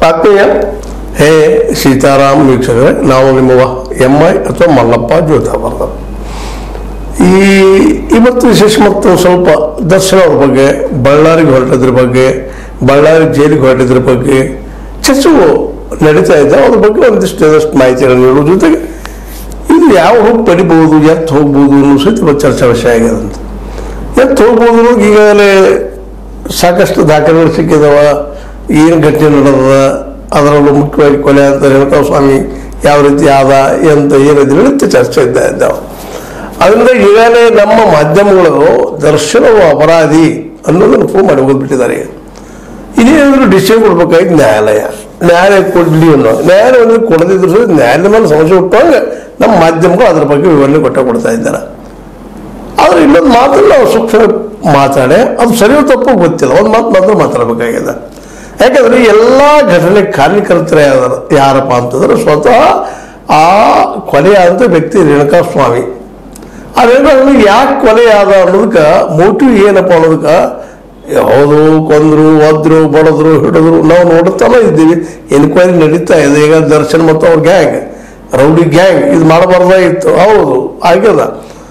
ಆತ್ಮೀಯ ಹೇ ಸೀತಾರಾಮ್ ವೀಕ್ಷಕರೇ ನಾವು ನಿಮ್ಮ ಎಂ ಐ ಅಥವಾ ಮಲ್ಲಪ್ಪ ಜೋತಾವರ್ಧ ಈ ಇವತ್ತು ವಿಶೇಷ ಮತ್ತು ಸ್ವಲ್ಪ ದರ್ಶನ ಅವ್ರ ಬಗ್ಗೆ ಬಳ್ಳಾರಿಗೆ ಹೊರಟಿದ್ರ ಬಗ್ಗೆ ಬಳ್ಳಾರಿ ಜೈಲಿಗೆ ಹೊರಟಿದ್ರ ಬಗ್ಗೆ ಚರ್ಚೆಗಳು ನಡೀತಾ ಇದ್ದಾವೆ ಅದ್ರ ಬಗ್ಗೆ ಒಂದಿಷ್ಟು ಒಂದಷ್ಟು ಮಾಹಿತಿಗಳನ್ನು ನೀಡೋ ಜೊತೆಗೆ ಇದು ಯಾವ ಹೋಗಿ ಪಡಿಬಹುದು ಎತ್ತು ಹೋಗ್ಬೋದು ಅನ್ನೋ ಸಹಿತ ಇವತ್ತು ಚರ್ಚಾ ವಿಷಯ ಆಗ್ಯದ ಅಂತ ಎತ್ತು ಹೋಗ್ಬೋದು ಅನ್ನೋದು ಈಗಾಗಲೇ ಸಾಕಷ್ಟು ದಾಖಲೆಗಳು ಸಿಕ್ಕಿದಾವ ಏನು ಘಟನೆ ನಡೆದ ಅದರಲ್ಲೂ ಮುಖ್ಯವಾಗಿ ಕೊಲೆ ಅಂತ ರೇಣುಕಾ ಸ್ವಾಮಿ ಯಾವ ರೀತಿ ಆದ ಎಂತ ಏನಿದೆ ನಿತ್ಯ ಚರ್ಚೆ ಇದ್ದ ಇದ್ದಾವೆ ಅದರಿಂದ ಈಗಾಗಲೇ ನಮ್ಮ ಮಾಧ್ಯಮಗಳು ದರ್ಶನವು ಅಪರಾಧಿ ಅನ್ನೋದನ್ನು ಪ್ರೂವ್ ಮಾಡಿ ಹೋಗ್ಬಿಟ್ಟಿದ್ದಾರೆ ಈಗ ಇದೇನಾದರೂ ಡಿಸಿಷನ್ ಕೊಡ್ಬೇಕಾಗಿದ್ದು ನ್ಯಾಯಾಲಯ ನ್ಯಾಯಾಲಯ ಕೊಡ್ಲಿ ಅನ್ನೋ ನ್ಯಾಯಾಲಯ ಒಂದು ಕೊಡದಿದ್ರು ಸಹ ನ್ಯಾಯಾಲಯದ ಮೇಲೆ ಸಮಸ್ಯೆ ಹುಟ್ಟುವಾಗ ನಮ್ಮ ಮಾಧ್ಯಮಗಳು ಅದ್ರ ಬಗ್ಗೆ ವಿವರಣೆ ಕೊಟ್ಟ ಕೊಡ್ತಾ ಇದ್ದಾರೆ ಆದ್ರೆ ಇನ್ನೊಂದು ಮಾತನ್ನು ನಾವು ಸೂಕ್ಷ್ಮ ಮಾತಾಡಿ ಅದು ಸರಿಯೋ ತಪ್ಪು ಗೊತ್ತಿಲ್ಲ ಒಂದು ಮಾತು ಮಾತ್ರ ಮಾತಾಡಬೇಕಾಗಿದೆ ಯಾಕಂದ್ರೆ ಎಲ್ಲ ಘಟನೆ ಕಾರ್ಯಕರ್ತರೇ ಯಾರು ಯಾರಪ್ಪ ಅಂತಂದ್ರೆ ಸ್ವತಃ ಆ ಕೊಲೆಯಾದಂಥ ವ್ಯಕ್ತಿ ರೇಣುಕಾ ಸ್ವಾಮಿ ಆ ರೇಣುಕಾ ಯಾಕೆ ಕೊಲೆ ಆದ ಅನ್ನೋದಕ್ಕೆ ಮೋಟಿವ್ ಏನಪ್ಪ ಅನ್ನೋದಕ್ಕೆ ಯಾವುದು ಕೊಂದ್ರು ಒದ್ರು ಬಡದ್ರು ಹಿಡಿದ್ರು ನಾವು ನೋಡುತ್ತಾನೆ ಇದ್ದೀವಿ ಎನ್ಕ್ವೈರಿ ನಡೀತಾ ಇದೆ ಈಗ ದರ್ಶನ್ ಮತ್ತು ಅವ್ರ ಗ್ಯಾಂಗ್ ರೌಡಿ ಗ್ಯಾಂಗ್ ಇದು ಮಾಡಬಾರ್ದಾಗಿತ್ತು ಹೌದು ಆಗ್ಯದ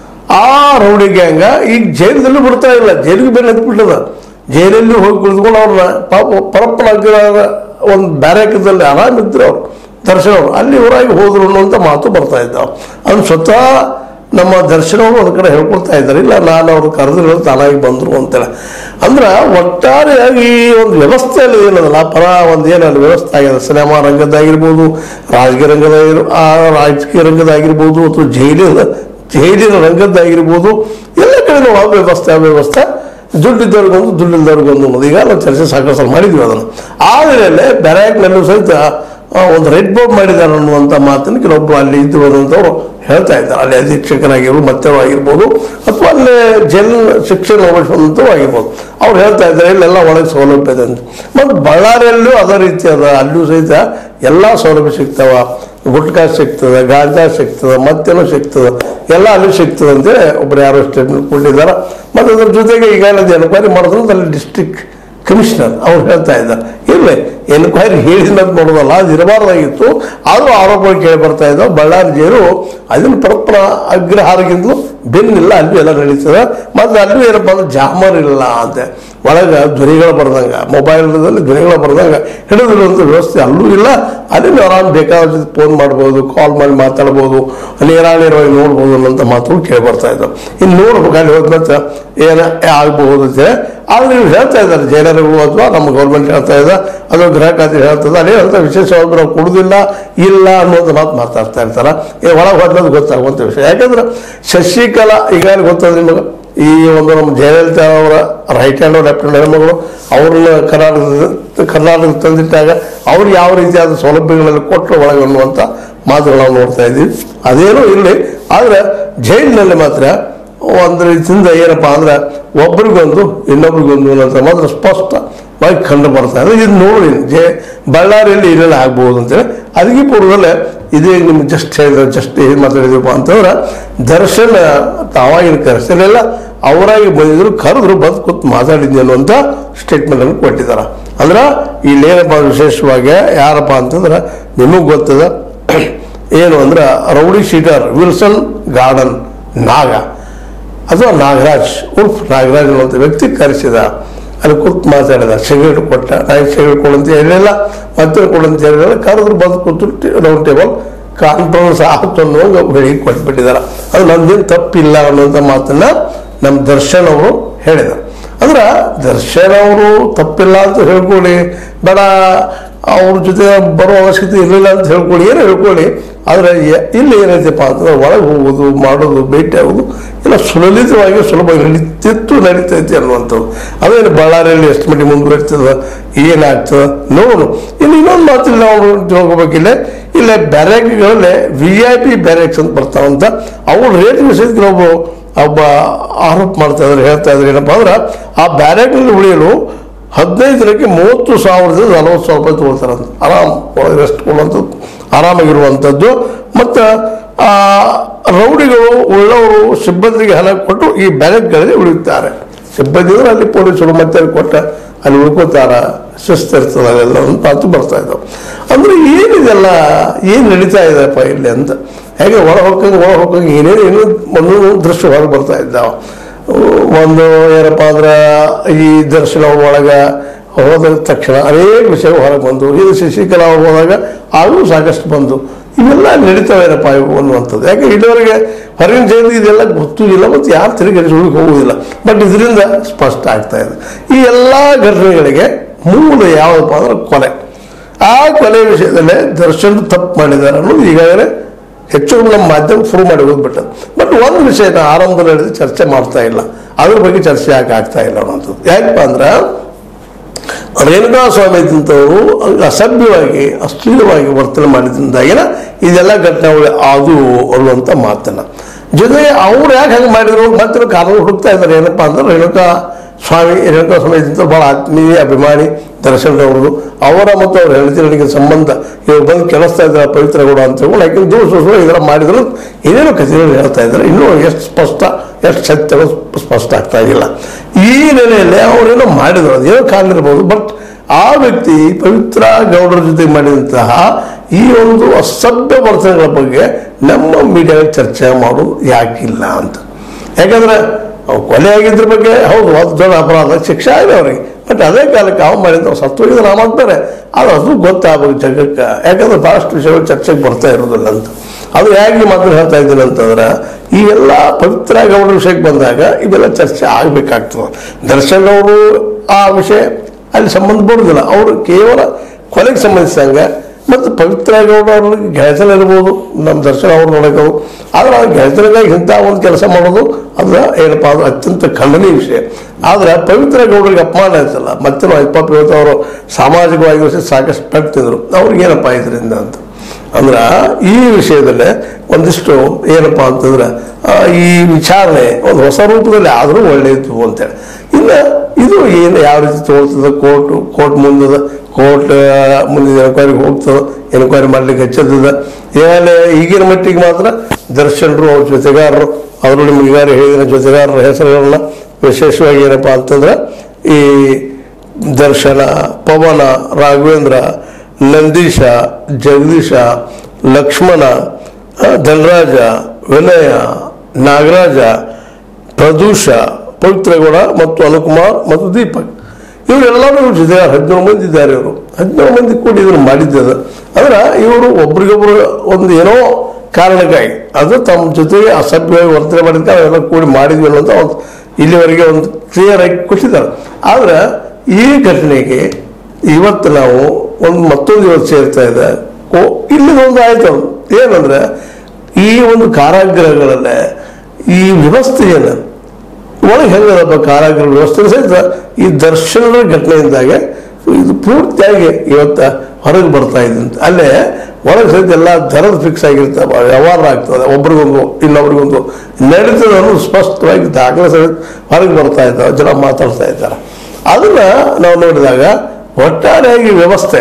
ಆ ರೌಡಿ ಗ್ಯಾಂಗ ಈಗ ಜೈಲದಲ್ಲಿ ಬಿಡ್ತಾ ಇಲ್ಲ ಜೈಲಿಗೆ ಬೇರೆ ಹತ್ಬಿಟ್ಟದ ಜೈಲಲ್ಲಿ ಹೋಗಿ ಕುಳಿತುಕೊಂಡು ಅವ್ರನ್ನ ಪಾಪ ಪರಪ್ಪನಾಗಿರೋ ಒಂದು ಬ್ಯಾರಕದಲ್ಲಿ ಆರಾಮಿದ್ರು ಅವ್ರು ದರ್ಶನ್ ಅವರು ಅಲ್ಲಿ ಹೊರಗೆ ಹೋದ್ರು ಅನ್ನುವಂಥ ಮಾತು ಬರ್ತಾ ಇದ್ದಾವೆ ಅದು ಸ್ವತಃ ನಮ್ಮ ದರ್ಶನವರು ಒಂದು ಕಡೆ ಹೇಳ್ಕೊಳ್ತಾ ಇದ್ದಾರೆ ಇಲ್ಲ ನಾನು ಅವ್ರು ಕರೆದ್ರು ತಾನಾಗಿ ಬಂದರು ಅಂತೇಳಿ ಅಂದ್ರೆ ಒಟ್ಟಾರೆಯಾಗಿ ಈ ಒಂದು ವ್ಯವಸ್ಥೆಯಲ್ಲಿ ಏನದಲ್ಲ ಪರ ಒಂದು ಏನಲ್ಲಿ ವ್ಯವಸ್ಥೆ ಆಗಿದೆ ಸಿನಿಮಾ ರಂಗದ್ದಾಗಿರ್ಬೋದು ರಾಜಕೀಯ ರಂಗದಾಗಿರ್ ಆ ರಾಜಕೀಯ ರಂಗದಾಗಿರ್ಬೋದು ಅಥವಾ ಜೈಲಿನ ಜೈಲಿನ ರಂಗದ್ದಾಗಿರ್ಬೋದು ಎಲ್ಲ ಕಡೆ ನಾವು ಆ ವ್ಯವಸ್ಥೆ ಆ ವ್ಯವಸ್ಥೆ ದುಡ್ಡಿದ್ದವ್ರಿಗೊಂದು ದುಡ್ಡಿದ್ದವ್ರಿಗೊಂದು ಅನ್ನೋದು ಈಗ ನಾವು ಚರ್ಚೆ ಸಾಕಷ್ಟು ಸಲ ಮಾಡಿದ್ವಿ ಅದನ್ನು ಆಮೇಲೆ ಬ್ಯಾರಾಕ್ನಲ್ಲೂ ಸಹಿತ ಆ, ಒಂದು ರೆಡ್ ಬೋರ್ಡ್ ಮಾಡಿದ್ದಾರೆ ಅನ್ನುವಂಥ ಮಾತನ್ನು ಕೆಲವೊಬ್ಬರು ಅಲ್ಲಿ ಇದ್ದು ಬಂದಂಥವ್ರು ಹೇಳ್ತಾ ಇದ್ದಾರೆ ಅಲ್ಲಿ ಅಧೀಕ್ಷಕರಾಗಿರ್ಬೋದು ಮತ್ತೆ ಆಗಿರ್ಬೋದು ಅಥವಾ ಅಲ್ಲೇ ಜೈಲ್ ಶಿಕ್ಷಣ ಅನುಭವಿಸುವಂಥವು ಆಗಿರ್ಬೋದು ಅವ್ರು ಹೇಳ್ತಾ ಇದ್ದಾರೆ ಇಲ್ಲೆಲ್ಲ ಒಳಗೆ ಸೌಲಭ್ಯ ಇದೆ ಅಂತ ಮತ್ತು ಬಳ್ಳಾರಿಯಲ್ಲೂ ಅದೇ ರೀತಿ ಅದ ಅಲ್ಲೂ ಸಹಿತ ಎಲ್ಲ ಸೌಲಭ್ಯ ಸಿಗ್ತಾವ ಗುಟ್ಕಾ ಸಿಗ್ತದೆ ಗಾಂಜಾ ಸಿಗ್ತದೆ ಮತ್ತೇನೋ ಸಿಗ್ತದೆ ಎಲ್ಲ ಅಲ್ಲಿ ಸಿಗ್ತದೆ ಅಂತೇಳಿ ಒಬ್ರು ಯಾರೋ ಸ್ಟೇಟ್ಮೆಂಟ್ ಕೊಟ್ಟಿದ್ದಾರೆ ಮತ್ತು ಅದ್ರ ಜೊತೆಗೆ ಈಗ ಅದು ಎನ್ಕ್ವೈರಿ ಮಾಡಿದ್ರು ಅಲ್ಲಿ ಡಿಸ್ಟ್ರಿಕ್ಟ್ ಕಮಿಷನರ್ ಅವ್ರು ಹೇಳ್ತಾ ಇದ್ದಾರೆ ಇರಲಿ ಎನ್ಕ್ವೈರಿ ಹೇಳಿದಂತ ನೋಡೋದಲ್ಲ ಅದು ಇರಬಾರ್ದಾಗಿತ್ತು ಆದರೂ ಆರೋಪಗಳು ಕೇಳಿ ಬರ್ತಾ ಇದ್ದಾವೆ ಬಳ್ಳಾರಿ ಜೈಲು ಅದನ್ನು ಪರಪ್ಪನ ಅಗ್ರಹಾರಗಿಂತಲೂ ಬೆನ್ನಿಲ್ಲ ಅಲ್ಲೂ ಎಲ್ಲ ನಡೀತದೆ ಮತ್ತು ಅಲ್ಲೂ ಏನಪ್ಪ ಅಂದ್ರೆ ಜಾಮರ್ ಇಲ್ಲ ಅಂತೆ ಒಳಗೆ ಧ್ವನಿಗಳು ಬರ್ದಂಗೆ ಮೊಬೈಲ್ದಲ್ಲಿ ಧ್ವನಿಗಳು ಬರ್ದಂಗೆ ಹಿಡಿದಿರುವಂಥ ವ್ಯವಸ್ಥೆ ಅಲ್ಲೂ ಇಲ್ಲ ಅಲ್ಲಿ ನೀವು ಆರಾಮ್ ಬೇಕಾದ ಫೋನ್ ಮಾಡ್ಬೋದು ಕಾಲ್ ಮಾಡಿ ಮಾತಾಡ್ಬೋದು ನೇರಾಳಿರವಾಗಿ ನೋಡ್ಬೋದು ಅನ್ನೋಂಥ ಮಾತುಗಳು ಕೇಳಿ ಬರ್ತಾ ಇದ್ದಾವೆ ಇನ್ನು ನೋಡ್ಬೇಕು ಅಲ್ಲಿ ಹೋದ ಮತ್ತೆ ಏನ ಆಗಬಹುದು ಅಂತ ಆದ್ರೆ ನೀವು ಹೇಳ್ತಾ ಇದ್ದಾರೆ ಜೈಲರುಗಳು ಅಥವಾ ನಮ್ಮ ಗೌರ್ಮೆಂಟ್ ಹೇಳ್ತಾ ಇದೆ ಅಥವಾ ಗೃಹ ಖಾತೆ ಹೇಳ್ತದೆ ಅದೇ ಅಂತ ವಿಶೇಷವಾಗಿ ನಾವು ಕೊಡುದಿಲ್ಲ ಇಲ್ಲ ಅನ್ನೋದು ಮಾತು ಮಾತಾಡ್ತಾ ಇರ್ತಾರೆ ಈ ಒಳಗೆ ಹೋದ್ಮೇಲೆ ಗೊತ್ತಾಗುವಂಥ ವಿಷಯ ಯಾಕಂದ್ರೆ ಶಶಿಕಲಾ ಈಗಾಗಲೇ ಗೊತ್ತದ ನಿಮಗೆ ಈ ಒಂದು ನಮ್ಮ ಜಯಲಲಿತಾ ಅವರ ರೈಟ್ ಹ್ಯಾಂಡ್ ಲೆಫ್ಟ್ ಹ್ಯಾಂಡ್ ಹೆಣ್ಮಗಳು ಅವ್ರನ್ನ ಕರ್ನಾಟಕದ ಕರ್ನಾಟಕ ತಂದಿಟ್ಟಾಗ ಅವ್ರು ಯಾವ ರೀತಿಯಾದ ಸೌಲಭ್ಯಗಳಲ್ಲಿ ಕೊಟ್ಟರು ಒಳಗೆ ಅನ್ನುವಂಥ ಮಾತುಗಳು ನಾವು ನೋಡ್ತಾ ಇದ್ದೀವಿ ಅದೇನೂ ಇರಲಿ ಆದರೆ ಜೈಲಿನಲ್ಲಿ ಮಾತ್ರ ಒಂದು ರೀತಿಯಿಂದ ಏನಪ್ಪಾ ಅಂದ್ರೆ ಒಬ್ರಿಗೊಂದು ಇನ್ನೊಬ್ರಿಗೊಂದು ಅನ್ನೋಂಥ ಮಾತ್ರ ಸ್ಪಷ್ಟವಾಗಿ ಕಂಡು ಬರ್ತಾ ಇದೆ ಇದು ನೋಡಿ ಜೆ ಬಳ್ಳಾರಿಯಲ್ಲಿ ಏನೆಲ್ಲ ಆಗ್ಬೋದು ಅಂತೇಳಿ ಅದಕ್ಕೆ ಪೂರ್ವದಲ್ಲೇ ಇದೇ ನಿಮ್ಗೆ ಜಸ್ಟ್ ಹೇಳಿದ್ರೆ ಜಸ್ಟ್ ಏನು ಮಾತಾಡಿದ್ರಪ್ಪ ಅಂತಂದ್ರೆ ದರ್ಶನ ತಾವಾಗಿನ ಕರೆಸಲಿಲ್ಲ ಅವರಾಗಿ ಬಂದಿದ್ರು ಕರೆದ್ರು ಬಂದು ಕೂತ್ ಮಾತಾಡಿದ್ನಿ ಅನ್ನುವಂಥ ಸ್ಟೇಟ್ಮೆಂಟ್ ಅನ್ನು ಕೊಟ್ಟಿದ್ದಾರೆ ಅಂದ್ರೆ ಇಲ್ಲೇನಪ್ಪ ವಿಶೇಷವಾಗಿ ಯಾರಪ್ಪ ಅಂತಂದ್ರೆ ನಿಮಗೆ ಗೊತ್ತದ ಏನು ಅಂದ್ರೆ ರೌಡಿ ಶೀಟರ್ ವಿಲ್ಸನ್ ಗಾರ್ಡನ್ ನಾಗ ಅಥವಾ ನಾಗರಾಜ್ ಉರ್ಫ್ ನಾಗರಾಜ್ ಅನ್ನುವಂಥ ವ್ಯಕ್ತಿ ಕರೆಸಿದ ಅಲ್ಲಿ ಕೂತ್ ಮಾತಾಡಿದ ಸಿಗರೇಟ್ ಕೊಟ್ಟ ನಾನು ಸಿಗರೇಟ್ ಕೊಡಂತ ಹೇಳಿಲ್ಲ ಮತ್ತೆ ಕೊಡಂತ ಹೇಳಿಲ್ಲ ಕರೆದ್ರು ಬಂದು ಕೂತು ರೌಂಡ್ ಟೇಬಲ್ ಕಾನ್ಫರೆನ್ಸ್ ಆಯ್ತು ಅನ್ನುವಂಗೆ ಬೆಳಿಗ್ಗೆ ಕೊಟ್ಬಿಟ್ಟಿದ್ದಾರೆ ಅದು ನಂದೇನು ತಪ್ಪಿಲ್ಲ ಅನ್ನುವಂಥ ಮಾತನ್ನ ನಮ್ಮ ದರ್ಶನ್ ಅವರು ಹೇಳಿದರು ಅಂದ್ರೆ ದರ್ಶನ್ ಅವರು ತಪ್ಪಿಲ್ಲ ಅಂತ ಹೇಳ್ಕೊಳ್ಳಿ ಬೇಡ ಅವ್ರ ಜೊತೆ ಬರೋ ಅವಶ್ಯಕತೆ ಇರಲಿಲ್ಲ ಅಂತ ಹೇಳ್ಕೊಳ್ಳಿ ಏನು ಹೇಳ್ಕೊಳ್ಳಿ ಆದರೆ ಎ- ಇಲ್ಲಿ ಏನೈತಪ್ಪ ಅಂತಂದ್ರೆ ಒಳಗೆ ಹೋಗೋದು ಮಾಡೋದು ಭೇಟಿ ಆಗೋದು ಎಲ್ಲ ಸುಲಲಿತವಾಗಿ ಸುಲಭವಾಗಿ ನಡೀತಿತ್ತು ನಡೀತೈತಿ ಅನ್ನುವಂಥದ್ದು ಅದೇನು ಬಳ್ಳಾರಿಯಲ್ಲಿ ಎಷ್ಟು ಮಟ್ಟಿಗೆ ಮುಂದುವರಿತದ ಏನಾಗ್ತದೆ ನೋಡು ಇನ್ನು ಇನ್ನೊಂದು ಮಾತಿಲ್ಲ ನಾವು ತಿಳ್ಕೊಬೇಕಿಲ್ಲ ಇಲ್ಲ ಬ್ಯಾರೇಕ್ಗಳಲ್ಲಿ ವಿ ಐ ಪಿ ಬ್ಯಾರೇಕ್ಸ್ ಅಂತ ಬರ್ತಾವಂತ ಅವ್ರ ರೇಟ್ ವಿಷಯದ ಕೆಲವೊಬ್ಬರು ಒಬ್ಬ ಆರೋಪ ಮಾಡ್ತಾ ಇದ್ದಾರೆ ಹೇಳ್ತಾ ಇದ್ದಾರೆ ಏನಪ್ಪ ಅಂದ್ರೆ ಆ ಬ್ಯಾರೇಕ್ನಲ್ಲಿ ಉಳಿಯಲು ಹದಿನೈದು ದಿನಕ್ಕೆ ಮೂವತ್ತು ಸಾವಿರದಿಂದ ನಲವತ್ತು ಸಾವಿರ ರೂಪಾಯಿ ತೊಗೊಳ್ತಾರಂತ ಆರಾಮ್ ಒಳಗೆ ರೆಸ್ಟ್ ಕೊಡುವಂಥದ್ದು ಆರಾಮಾಗಿರುವಂಥದ್ದು ಮತ್ತು ಆ ರೌಡಿಗಳು ಉಳ್ಳವರು ಸಿಬ್ಬಂದಿಗೆ ಹಣ ಕೊಟ್ಟು ಈ ಬ್ಯಾರೆಕ್ಗಳಲ್ಲಿ ಉಳಿಯುತ್ತಾರೆ ಸಿಬ್ಬಂದಿ ಅಂದ್ರೆ ಅಲ್ಲಿ ಪೊಲೀಸರು ಮತ್ತೆ ಅಲ್ಲಿ ಕೊಟ್ಟ ಅಲ್ಲಿ ಉಳ್ಕೋತಾರ ಶಿಸ್ತಿರ್ತದ ಅವೆಲ್ಲ ಅಂತ ಅದು ಬರ್ತಾ ಇದ್ದಾವೆ ಅಂದ್ರೆ ಏನಿದೆಲ್ಲ ಏನು ನಡೀತಾ ಇದೆಯಪ್ಪ ಇಲ್ಲಿ ಅಂತ ಹೇಗೆ ಒಳ ಹೋಗಂಗೆ ಒಳ ಹೋಗಂಗೆ ಏನೇನು ಏನೋ ಒಂದು ದೃಶ್ಯ ಹೊರಗೆ ಬರ್ತಾ ಇದ್ದಾವೆ ಒಂದು ಏನಪ್ಪ ಅಂದ್ರೆ ಈ ದರ್ಶನ ಒಳಗೆ ಹೋದ ತಕ್ಷಣ ಅನೇಕ ವಿಷಯ ಹೊರಗೆ ಬಂದು ಇದು ಶಶಿಕಲಾ ಅವ್ರು ಹೋದಾಗ ಆಗಲೂ ಸಾಕಷ್ಟು ಬಂದು ಇವೆಲ್ಲ ನಡೀತಾವೇನಪ್ಪ ಇವು ಅನ್ನುವಂಥದ್ದು ಯಾಕೆ ಇಲ್ಲಿವರೆಗೆ ಹೊರಗಿನ ಜಗತ್ತಿಗೆ ಇದೆಲ್ಲ ಗೊತ್ತೂ ಇಲ್ಲ ಮತ್ತು ಯಾರು ತಿರುಗರಿಸುವುದಕ್ಕೆ ಹೋಗುವುದಿಲ್ಲ ಬಟ್ ಇದರಿಂದ ಸ್ಪಷ್ಟ ಆಗ್ತಾ ಇದೆ ಈ ಎಲ್ಲ ಘಟನೆಗಳಿಗೆ ಮೂಲ ಯಾವುದಪ್ಪ ಅಂದ್ರೆ ಕೊಲೆ ಆ ಕೊಲೆ ವಿಷಯದಲ್ಲೇ ದರ್ಶನ್ ತಪ್ಪು ಮಾಡಿದ್ದಾರೆ ಅನ್ನೋದು ಈಗಾಗಲೇ ಹೆಚ್ಚು ನಮ್ಮ ಮಾಧ್ಯಮ ಶುರು ಮಾಡಿ ಹೋಗ್ಬಿಟ್ಟದು ಬಟ್ ಒಂದು ವಿಷಯನ ಆರಂಭದಲ್ಲಿ ಹೇಳಿದ್ರೆ ಚರ್ಚೆ ಮಾಡ್ತಾ ಇಲ್ಲ ಅದ್ರ ಬಗ್ಗೆ ಚರ್ಚೆ ಯಾಕೆ ಆಗ್ತಾ ಇಲ್ಲ ಅನ್ನೋಂಥದ್ದು ಯಾಕಪ್ಪ ಅಂದ್ರೆ ರೇಣುಕಾ ಸ್ವಾಮಿ ತಿಂತವರು ಅಸಭ್ಯವಾಗಿ ಅಶ್ಲೀಲವಾಗಿ ವರ್ತನೆ ಮಾಡಿದ್ರಿಂದಾಗಿನ ಇದೆಲ್ಲ ಘಟನೆಗಳು ಅದು ಅನ್ನುವಂಥ ಮಾತನ್ನ ಜೊತೆಗೆ ಅವ್ರು ಯಾಕೆ ಹಂಗೆ ಮಾಡಿದ್ರು ಮತ್ತೆ ಕಾರಣ ಹುಡುಕ್ತಾ ಇದ್ದಾರೆ ಏನಪ್ಪ ಅಂದ್ರೆ ರೇಣುಕಾ ಸ್ವಾಮಿ ರೇಣುಕಾ ಸ್ವಾಮಿ ತಿಂತ ಭಾಳ ಆತ್ಮೀಯ ಅಭಿಮಾನಿ ದರ್ಶನ್ ಅವ್ರದ್ದು ಅವರ ಮತ್ತು ಅವ್ರ ಹೆಂಡತಿಗಳಿಗೆ ಸಂಬಂಧ ಇವ್ರು ಬಂದು ಕೆಲಸ್ತಾ ಇದ್ದಾರೆ ಪವಿತ್ರಗೌಡ ಅಂತ ಹೇಳಿ ಯಾಕೆ ದೂರ ಸೂಸು ಇದೆಲ್ಲ ಮಾಡಿದ್ರು ಏನೇನೋ ಕಥೆಗಳು ಹೇಳ್ತಾ ಇದ್ದಾರೆ ಇನ್ನೂ ಎಷ್ಟು ಸ್ಪಷ್ಟ ಎಷ್ಟು ಸತ್ಯಗಳು ಸ್ಪಷ್ಟ ಆಗ್ತಾ ಇಲ್ಲ ಈ ನೆಲೆಯಲ್ಲಿ ಅವರೇನೋ ಮಾಡಿದ್ರು ಅದೇನೋ ಕಾರಣ ಇರ್ಬೋದು ಬಟ್ ಆ ವ್ಯಕ್ತಿ ಪವಿತ್ರ ಗೌಡರ ಜೊತೆ ಮಾಡಿದಂತಹ ಈ ಒಂದು ಅಸಭ್ಯ ವರ್ತನೆಗಳ ಬಗ್ಗೆ ನಮ್ಮ ಮೀಡಿಯಾದಲ್ಲಿ ಚರ್ಚೆ ಮಾಡೋದು ಯಾಕಿಲ್ಲ ಅಂತ ಯಾಕಂದ್ರೆ ಅವ್ ಕೊಲೆ ಆಗಿದ್ರ ಬಗ್ಗೆ ಹೌದು ಒಂದು ದೊಡ್ಡ ಅಪರಾಧ ಶಿಕ್ಷೆ ಆಗಿದೆ ಅವರಿಗೆ ಬಟ್ ಅದೇ ಕಾಲಕ್ಕೆ ಅವ ಮಾಡಿದ ಸತ್ತೋಗಿದ ನಾಮ ಅಂತಾರೆ ಅದು ಅದು ಗೊತ್ತಾಗಬೇಕು ಜಗಕ್ಕೆ ಯಾಕಂದ್ರೆ ಭಾಳಷ್ಟು ವಿಷಯಗಳು ಚರ್ಚೆಗೆ ಬರ್ತಾ ಇರೋದಿಲ್ಲ ಅಂತ ಅದು ಹೇಗೆ ಮಾತ್ರ ಹೇಳ್ತಾ ಇದ್ದೀನಿ ಅಂತಂದ್ರೆ ಈ ಎಲ್ಲ ಪವಿತ್ರ ಗೌಡ ವಿಷಯಕ್ಕೆ ಬಂದಾಗ ಇವೆಲ್ಲ ಚರ್ಚೆ ಆಗಬೇಕಾಗ್ತದೆ ದರ್ಶನ್ ಅವರು ಆ ವಿಷಯ ಅಲ್ಲಿ ಸಂಬಂಧ ಬರುವುದಿಲ್ಲ ಅವರು ಕೇವಲ ಕೊಲೆಗೆ ಸಂಬಂಧಿಸಿದಂಗೆ ಮತ್ತು ಪವಿತ್ರ ಗೌಡ ಅವ್ರಿಗೆ ಗೆಳತನ ಇರ್ಬೋದು ನಮ್ಮ ದರ್ಶನ ಅವ್ರು ನೋಡೋಕೆ ಆದ್ರೆ ಆ ಗೆಳತನಗಾಗಿ ಇಂಥ ಒಂದು ಕೆಲಸ ಮಾಡೋದು ಅದು ಏನಪ್ಪ ಅದು ಅತ್ಯಂತ ಖಂಡನೀಯ ವಿಷಯ ಆದ್ರೆ ಪವಿತ್ರ ಗೌಡರಿಗೆ ಅಪಮಾನ ಆಯ್ತಲ್ಲ ಮತ್ತೆ ಇಪ್ಪತ್ತು ಇವತ್ತು ಅವರು ಸಾಮಾಜಿಕವಾಗಿ ವಿಷಯ ಸಾಕಷ್ಟು ಪಡ್ತಿದ್ರು ಅವ್ರಿಗೆ ಏನಪ್ಪ ಇದರಿಂದ ಅಂತ ಅಂದ್ರೆ ಈ ವಿಷಯದಲ್ಲೇ ಒಂದಿಷ್ಟು ಏನಪ್ಪ ಅಂತಂದ್ರೆ ಆ, ಈ ವಿಚಾರಣೆ ಒಂದು ಹೊಸ ರೂಪದಲ್ಲಿ ಆದರೂ ಒಳ್ಳೆಯದು ಅಂತೇಳಿ ಇನ್ನು ಇದು ಏನು ಯಾವ ರೀತಿ ತೋರ್ತದೆ ಕೋರ್ಟ್ ಕೋರ್ಟ್ ಮುಂದದ ಕೋರ್ಟ್ ಮುಂದಿನ ಎನ್ಕ್ವೈರಿಗೆ ಹೋಗ್ತದೆ ಎನ್ಕ್ವೈರಿ ಮಾಡ್ಲಿಕ್ಕೆ ಹಚ್ಚದ ಏನೇ ಈಗಿನ ಮಟ್ಟಿಗೆ ಮಾತ್ರ ದರ್ಶನರು ಅವ್ರ ಜೊತೆಗಾರರು ಅವರು ನಿಮ್ಗೆ ಈಗಾಗಲೇ ಹೇಳಿದ ಜೊತೆಗಾರರ ಹೆಸರುಗಳನ್ನ ವಿಶೇಷವಾಗಿ ಏನಪ್ಪ ಅಂತಂದ್ರೆ ಈ ದರ್ಶನ ಪವನ ರಾಘವೇಂದ್ರ ನಂದೀಶ ಜಗದೀಶ ಲಕ್ಷ್ಮಣ ಆ, ಧನರಾಜ ವಿನಯ ನಾಗರಾಜ ಪ್ರದೂಷ ಪವಿತ್ರಗೌಡ ಮತ್ತು ಅನುಕುಮಾರ್ ಮತ್ತು ದೀಪಕ್ ಇವರೆಲ್ಲರೂ ಇವ್ರ ಜೊತೆ ಹದಿನೇಳು ಮಂದಿ ಇದ್ದಾರೆ ಇವರು ಹದಿನೇಳು ಮಂದಿ ಕೂಡಿ ಇದನ್ನು ಮಾಡಿದ್ದದ ಅಂದ್ರೆ ಇವರು ಒಬ್ರಿಗೊಬ್ರು ಒಂದು ಏನೋ ಕಾರಣಕ್ಕಾಗಿ ಅದು ತಮ್ಮ ಜೊತೆಗೆ ಅಸಭ್ಯವಾಗಿ ವರ್ತನೆ ಮಾಡಿದ್ಕೆ ಅವೆಲ್ಲ ಕೂಡಿ ಮಾಡಿದ್ವಿ ಅನ್ನೋಂಥ ಒಂದು ಇಲ್ಲಿವರೆಗೆ ಒಂದು ಕ್ಲಿಯರ್ ಆಗಿ ಕೊಟ್ಟಿದ್ದಾರೆ ಆದ್ರೆ ಈ ಘಟನೆಗೆ ಇವತ್ತು ನಾವು ಒಂದು ಮತ್ತೊಂದು ಇವತ್ತು ಸೇರ್ತಾ ಇದೆ ಓ ಇಲ್ಲಿ ಒಂದು ಆಯ್ತು ಅದು. ಏನಂದ್ರೆ ಈ ಒಂದು ಕಾರಾಗೃಹಗಳಲ್ಲೇ ಈ ವ್ಯವಸ್ಥೆಯನ್ನು ಒಳಗೆ ಹೆಂಗದಪ್ಪ ಕಾರಾಗೃಹ ವ್ಯವಸ್ಥೆ ಸಹಿತ ಈ ದರ್ಶನದ ಘಟನೆಯಿಂದಾಗೆ ಇದು ಪೂರ್ತಿಯಾಗಿ ಇವತ್ತ ಹೊರಗೆ ಬರ್ತಾ ಇದೆ ಅಂತ ಅಲ್ಲೇ ಒಳಗೆ ಸಹಿತ ಎಲ್ಲ ದರದ ಫಿಕ್ಸ್ ಆಗಿರ್ತವೆ ವ್ಯವಹಾರ ಆಗ್ತದೆ ಒಬ್ರಿಗೊಂದು ಇನ್ನೊಬ್ರಿಗೊಂದು ನಡೀತದೆ ಅನ್ನೋದು ಸ್ಪಷ್ಟವಾಗಿ ದಾಖಲೆ ಸಹಿತ ಹೊರಗೆ ಬರ್ತಾ ಇದ್ದಾವೆ ಜನ ಮಾತಾಡ್ತಾ ಇದ್ದಾರೆ ಅದನ್ನ ನಾವು ನೋಡಿದಾಗ ಒಟ್ಟಾರೆಯಾಗಿ ವ್ಯವಸ್ಥೆ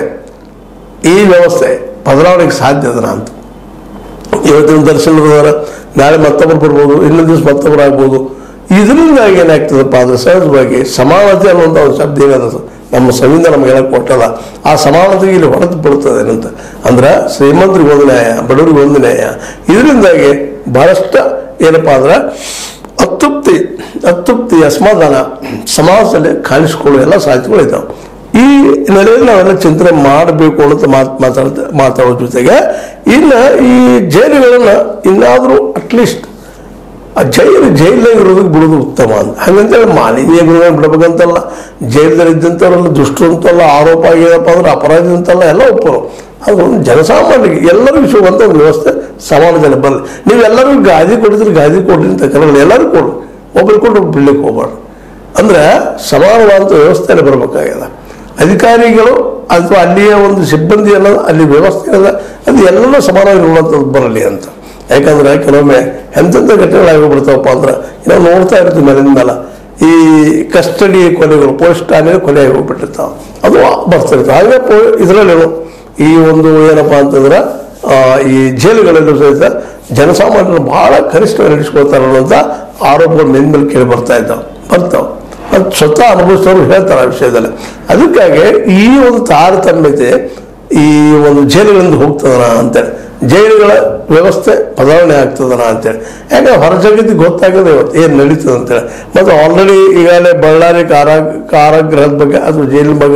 ಈ ವ್ಯವಸ್ಥೆ ಬದಲಾವಣೆಗೆ ಸಾಧ್ಯ ಅದನ್ನ ಅಂತ ಇವತ್ತಿನ ದರ್ಶನದವರ ನಾಳೆ ಮತ್ತೊಬ್ಬರು ಬರ್ಬೋದು ಇನ್ನೊಂದು ದಿವಸ ಮತ್ತೊಬ್ಬರು ಆಗ್ಬೋದು ಇದರಿಂದಾಗಿ ಏನಾಗ್ತದಪ್ಪ ಅಂದ್ರೆ ಸಹಜವಾಗಿ ಸಮಾನತೆ ಅನ್ನುವಂಥ ಒಂದು ಶಬ್ದ ಏನದ ನಮ್ಮ ಸಂವಿಧಾನ ನಮಗೆಲ್ಲ ಕೊಟ್ಟಲ್ಲ ಆ ಸಮಾನತೆಗೆ ಇಲ್ಲಿ ಹೊರತು ಬೀಳ್ತದೆ ಏನಂತ ಅಂದ್ರೆ ಶ್ರೀಮಂತರಿಗೆ ಒಂದು ನ್ಯಾಯ ಬಡವರಿಗೆ ಒಂದು ನ್ಯಾಯ ಇದರಿಂದಾಗಿ ಬಹಳಷ್ಟು ಏನಪ್ಪ ಅಂದ್ರೆ ಅತೃಪ್ತಿ ಅತೃಪ್ತಿ ಅಸಮಾಧಾನ ಸಮಾಜದಲ್ಲಿ ಕಾಣಿಸ್ಕೊಳ್ಳುವ ಎಲ್ಲ ಸಾಧ್ಯತೆಗಳಿದ್ದಾವೆ ಈ ನೆಲೆಯಲ್ಲಿ ನಾವೆಲ್ಲ ಚಿಂತನೆ ಮಾಡಬೇಕು ಅಂತ ಮಾತು ಮಾತಾಡ್ತಾ ಮಾತಾಡೋ ಜೊತೆಗೆ ಇನ್ನು ಈ ಜೈಲುಗಳನ್ನ ಇನ್ನಾದರೂ ಅಟ್ಲೀಸ್ಟ್ ಆ ಜೈಲು ಜೈಲಾಗ ಇರೋದಕ್ಕೆ ಬಿಡೋದು ಉತ್ತಮ ಅಂತ ಹಂಗಂತೇಳಿ ಮಾಲಿನ್ಯಗಳನ್ನ ಬಿಡಬೇಕಂತಲ್ಲ ಜೈಲದಲ್ಲಿ ಇದ್ದಂಥವ್ರೆಲ್ಲ ದುಷ್ಟರು ಅಂತಲ್ಲ ಆರೋಪ ಆಗ್ಯದಪ್ಪ ಅಂದ್ರೆ ಅಪರಾಧಿ ಅಂತಲ್ಲ ಎಲ್ಲ ಒಪ್ಪರು ಅದು ಒಂದು ಜನಸಾಮಾನ್ಯರಿಗೆ ಎಲ್ಲರಿಗೂ ಸಿಗುವಂಥ ಒಂದು ವ್ಯವಸ್ಥೆ ಸಮಾಜದಲ್ಲಿ ಬರಲಿ ನೀವೆಲ್ಲರಿಗೂ ಗಾದಿ ಕೊಡಿದ್ರೆ ಗಾದಿ ಕೊಡ್ರಿ ಅಂತ ಕರೆಯಲ್ಲ ಎಲ್ಲರಿಗೂ ಕೊಡ್ರಿ ಒಬ್ರಿಗೆ ಕೊಟ್ಟು ಬಿಡ್ಲಿಕ್ಕೆ ಹೋಗ್ಬಾರ್ದು ಅಂದ್ರೆ ಸಮಾನವಾದಂಥ ವ್ಯವಸ್ಥೆಯಲ್ಲಿ ಬರಬೇಕಾಗ್ಯದ ಅಧಿಕಾರಿಗಳು ಅಥವಾ ಅಲ್ಲಿಯ ಒಂದು ಸಿಬ್ಬಂದಿ ಅನ್ನೋದು ಅಲ್ಲಿ ವ್ಯವಸ್ಥೆ ಅನ್ನೋದು ಅದು ಎಲ್ಲರೂ ಸಮಾನವಾಗಿರುವಂಥದ್ದು ಬರಲಿ ಅಂತ ಯಾಕಂದ್ರೆ ಕೆಲವೊಮ್ಮೆ ಎಂತೆಂಥ ಘಟನೆಗಳಾಗಿಬಿಡ್ತಾವಪ್ಪ ಅಂದ್ರೆ ನಾವು ನೋಡ್ತಾ ಇರ್ತೀವಿ ಮೇಲಿಂದಲ್ಲ ಈ ಕಸ್ಟಡಿ ಕೊಲೆಗಳು ಪೊಲೀಸ್ ಠಾಣೆ ಕೊಲೆ ಆಗಿ ಹೋಗ್ಬಿಟ್ಟಿರ್ತಾವೆ ಅದು ಬರ್ತಿರ್ತವೆ ಹಾಗೆ ಪೋ ಇದರಲ್ಲಿ ಈ ಒಂದು ಏನಪ್ಪ ಅಂತಂದ್ರೆ ಆ, ಈ ಜೈಲುಗಳಲ್ಲೂ ಸಹಿತ ಜನಸಾಮಾನ್ಯರು ಬಹಳ ಕನಿಷ್ಠ ನಡೆಸ್ಕೊಳ್ತಾರೆ ಅನ್ನುವಂಥ ಆರೋಪಗಳು ಮೇಲ್ ಮೇಲೆ ಕೇಳಿ ಬರ್ತಾ ಇದ್ದಾವೆ ಬರ್ತಾವೆ ಅದು ಸ್ವತಃ ಅನುಭವಿಸಿದವರು ಹೇಳ್ತಾರೆ ಆ ವಿಷಯದಲ್ಲಿ ಅದಕ್ಕಾಗಿ ಈ ಒಂದು ತಾರತಮ್ಯತೆ ಈ ಒಂದು ಜೈಲುಗಳಿಂದ ಹೋಗ್ತದನ ಅಂತೇಳಿ ಜೈಲುಗಳ ವ್ಯವಸ್ಥೆ ಬದಲಾವಣೆ ಆಗ್ತದನ ಅಂತೇಳಿ ಯಾಕೆ ಹೊರ ಜಗತ್ತಿಗೆ ಗೊತ್ತಾಗದೆ ಇವತ್ತು ಏನು ನಡೀತದೆ ಅಂತೇಳಿ ಮತ್ತು ಆಲ್ರೆಡಿ ಈಗಾಗಲೇ ಬಳ್ಳಾರಿ ಕಾರಾ ಕಾರಾಗೃಹದ ಬಗ್ಗೆ ಅಥವಾ ಜೈಲಿನ ಬಗ್ಗೆ